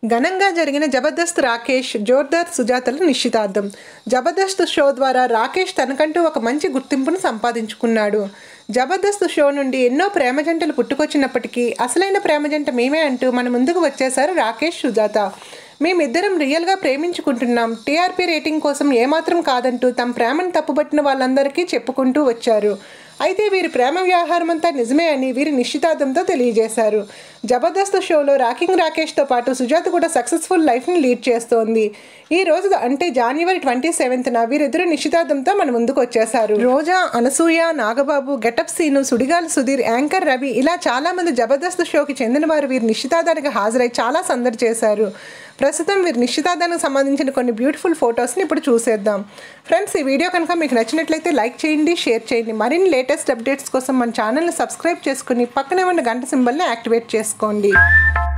ఘనంగా జరిగిన జబర్దస్త్ రాకేష్ జోర్దార్ సుజాతల నిశ్చితార్థం జబర్దస్త్ షో ద్వారా రాకేష్ తనకంటూ ఒక మంచి గుర్తింపును సంపాదించుకున్నాడు జబర్దస్త్ షో నుండి ఎన్నో ప్రేమ జంటలు పుట్టుకొచ్చినప్పటికీ అసలైన ప్రేమ జంట మేమే అంటూ మన ముందుకు వచ్చేశారు రాకేష్ సుజాత మేమిద్దరం రియల్గా ప్రేమించుకుంటున్నాం టీఆర్పీ రేటింగ్ కోసం ఏమాత్రం కాదంటూ తమ ప్రేమను తప్పుపట్టిన వాళ్ళందరికీ చెప్పుకుంటూ వచ్చారు అయితే వీరి ప్రేమ వ్యవహారం అంతా నిజమే అని వీరి నిశ్చితార్థంతో తెలియజేశారు జబర్దస్త్ షోలో రాకింగ్ రాకేష్తో పాటు సుజాత కూడా సక్సెస్ఫుల్ లైఫ్ని లీడ్ చేస్తోంది ఈ రోజు అంటే జనవరి ట్వంటీ సెవెంత్న వీరిద్దరు నిశ్చితార్థంతో మన ముందుకు వచ్చేశారు రోజా అనసూయ నాగబాబు గెటప్ సీను సుడిగాలి సుధీర్ యాంకర్ రవి ఇలా చాలా మంది జబర్దస్త్ షోకి చెందిన వారు వీరి నిశ్చితార్థానికి హాజరై చాలా సందడి చేశారు ప్రస్తుతం వీరి నిశ్చితార్థానికి సంబంధించిన కొన్ని బ్యూటిఫుల్ ఫొటోస్ని ఇప్పుడు చూసేద్దాం ఫ్రెండ్స్ ఈ వీడియో కనుక మీకు నచ్చినట్లయితే లైక్ చేయండి షేర్ చేయండి మరిన్ని లేటెస్ట్ అప్డేట్స్ కోసం మన ఛానల్ని సబ్స్క్రైబ్ చేసుకుని పక్కనే ఉన్న గంట సింబల్ని యాక్టివేట్ చేసుకోండి